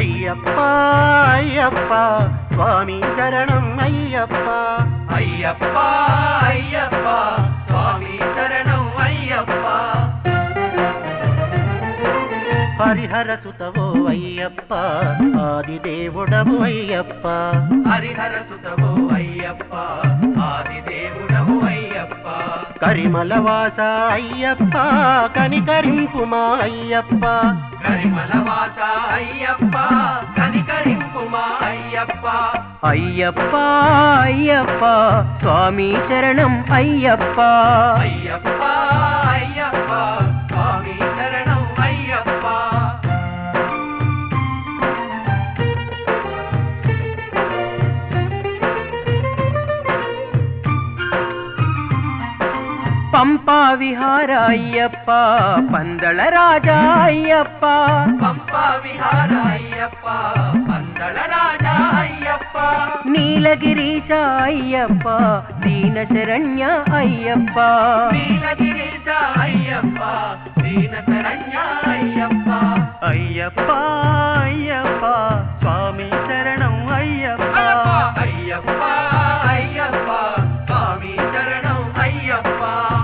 అయ్యప్ప అయ్యప్ప స్వామి శరణం అయ్యప్ప అయ్యప్ప అయ్యప్ప స్వామి శరణం అయ్యప్ప హరిహర సుతవో అయ్యప్ప ఆదిదేవుడవు అయ్యప్ప హరిహర సుతవు అయ్యప్ప ఆదిదేవుడవు అయ్యప్ప కరిమల వాస అయ్యప్ప కనికరింపుమా అయ్యప్ప కరిమల వాస అయ్యప్ప కనికరింపుమా అయ్యప్ప అయ్యప్ప అయ్యప్ప స్వామి శరణం అయ్యప్ప అయ్యప్ప అయ్యప్ప స్వామి శరణం అయ్యప్ప పంపా విహార అయ్యప్ప పందళ రాజా అయ్యప్ప పంపా విహార అయ్యప్ప పందళ రాజా అయ్యప్ప నీలగిరీశ అయ్యప్ప దీన శరణ్య అయ్యప్ప నీలగిరీశ అయ్యప్ప దీన శరణ్య అయ్యప్ప అయ్యప్ప అయ్యప్ప స్వామి శరణం అయ్యప్ప అయ్యప్ప అయ్యప్ప స్వామి శరణం అయ్యప్ప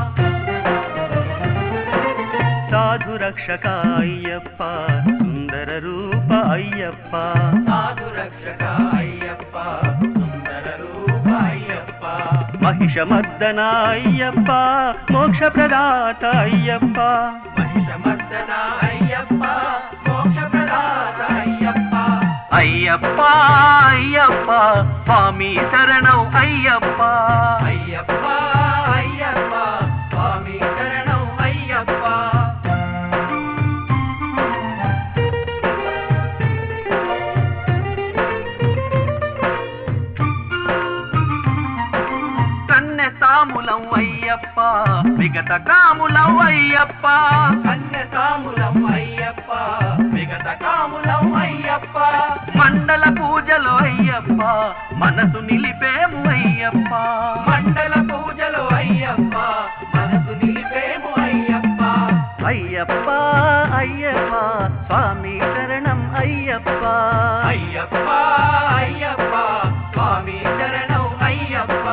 సాధు రక్షక అయ్యప్ప సుందర రూప అయ్యప్ప సాధు రక్షక అయ్యప్ప సుందర రూప అయ్యప్ప మహిషమర్దన అయ్యప్ప మోక్ష ప్రదాత అయ్యప్ప మహిషమర్దన అయ్యప్ప మోక్ష ప్రదాత అయ్యప్ప అయ్యప్ప అయ్యప్ప స్వామి శరణం అయ్యప్ప అయ్యప్ప అయ్యప్ప స్వామి శరణం అయ్యప్ప కన్నె తాములం అయ్యప్ప విగత కాములం అయ్యప్ప కన్య కాములం అయ్యప్ప విగత కాములం అయ్యప్ప మండల పూజలు అయ్యప్ప మనసు నిలిపేము అయ్యప్ప మండల పూజలు అయ్యప్ప మనసు నిలిపేము అయ్యప్ప అయ్యప్ప అయ్యప్ప స్వామి శరణం అయ్యప్ప అయ్యప్ప అయ్యప్ప స్వామి శరణం అయ్యప్ప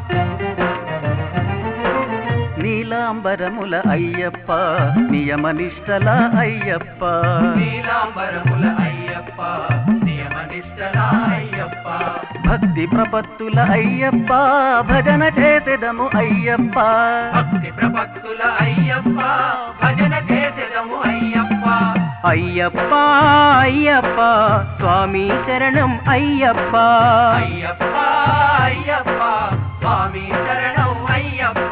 నీలాంబరముల అయ్యప్ప నియమనిష్టల అయ్యప్ప నీలాంబరముల అయ్యప్ప నియమనిష్టల అయ్యప్ప భక్తి ప్రపత్తుల అయ్యప్ప భజన చేసెదము అయ్యప్ప భక్తి ప్రపత్తుల అయ్యప్ప భజన చేసెదము అయ్యప్ప అయ్యప్ప అయ్యప్ప స్వామి శరణం అయ్యప్ప అయ్యప్ప అయ్యప్ప స్వామి శరణం అయ్యప్ప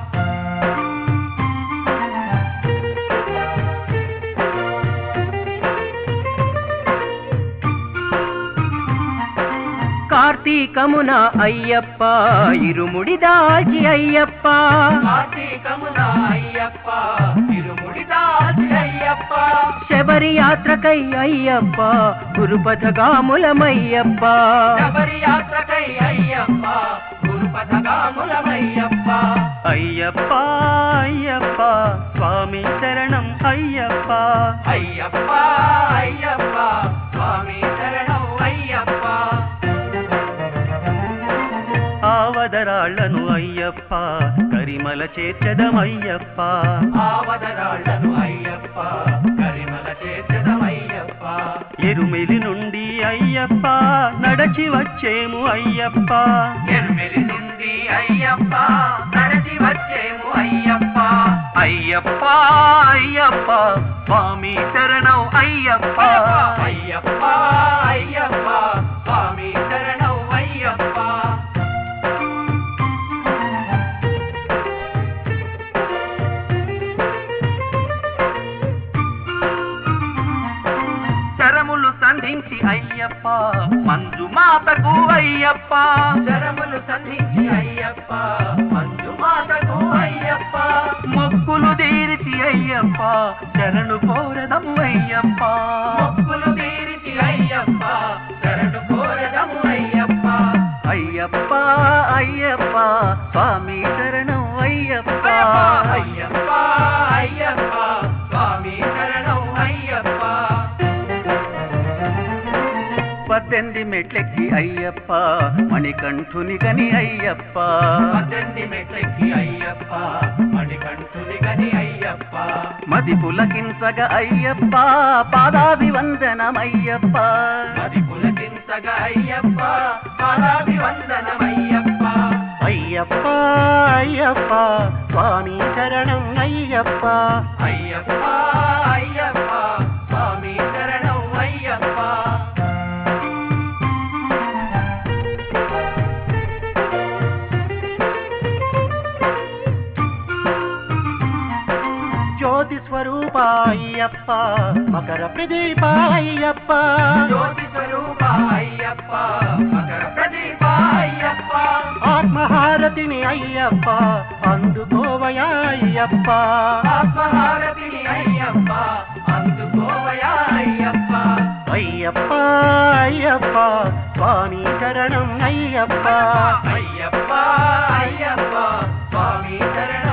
కార్తీకమున అయ్యప్ప ఇరుముడి దాల్చి అయ్యప్ప కార్తీకమున అయ్యప్ప తిరుముడి దాచి అయ్యప్ప శబరి యాత్రకై అయ్యప్ప గురుపథగాములమయ్యప్ప శబరి యాత్రకై అయ్యప్ప గురుపథగాములమయ్యప్ప అయ్యప్ప అయ్యప్ప స్వామి శరణం అయ్యప్ప అయ్యప్ప అయ్యప్ప స్వామి శరణం అయ్యప్ప ఆవదరాళ్లను అయ్యప్ప కరిమల చేర్చదమయ్యప్ప ఆవదరాళ్లను అయ్యప్ప కరిమల చేసదమయ్యప్ప ఎరుమెలి నుండి అయ్యప్ప నడచి వచ్చేము అయ్యప్ప ఎర్మిలి నుండి అయ్యప్ప నడచి వచ్చేము అయ్యప్ప అయ్యప్ప అయ్యప్ప స్వామి శరణం అయ్యప్ప అయ్యప్ప అయ్యప్ప స్వామి శరణం అయ్యప్ప శరములు సంధించి అయ్యప్ప మంజు మాతకు అయ్యప్ప శరములు సంధించి అయ్యప్ప మంజు మాతకు అయ్యప్ప మొక్కులు తీరిచి అయ్యప్ప శరణు కోరదము అయ్యప్ప మొక్కులు తీరిచి అయ్యప్ప శరణు కోరదము అయ్యప్ప అయ్యప్ప అయ్యప్ప స్వామి శరణం అయ్యప్ప అయ్యప్ప అయ్యప్ప స్వామి శరణం అయ్యప్ప పద్దెనిమిది మెట్లెక్కి అయ్యప్ప మణికంఠుని గని అయ్యప్ప పద్దెనిమిది మెట్లెక్కి అయ్యప్ప మణికంఠుని గని అయ్యప్ప మది పులకించగ అయ్యప్ప పాదాభివందనమయ్యప్ప అది పులకించగా అయ్యప్ప పాదాభివందనమయ్యప్ప అయ్యప్ప అయ్యప్ప స్వామి శరణం అయ్యప్ప అయ్యప్ప అయ్యప్ప స్వామి శరణం అయ్యప్ప జ్యోతి స్వరూప అయ్యప్ప మకర ప్రదీప అయ్యప్ప జ్యోతి స్వరూప అయ్యప్ప మకర ప్రదీప అయ్యప్ప ఆత్మహారతిని అయ్యప్ప అందుకోవయా అయ్యప్ప ఆత్మహారతిని అయ్యప్ప అందుకోవయా అయ్యప్ప అయ్యప్ప అయ్యప్ప స్వామి శరణం అయ్యప్ప అయ్యప్ప అయ్యప్ప స్వామి శరణం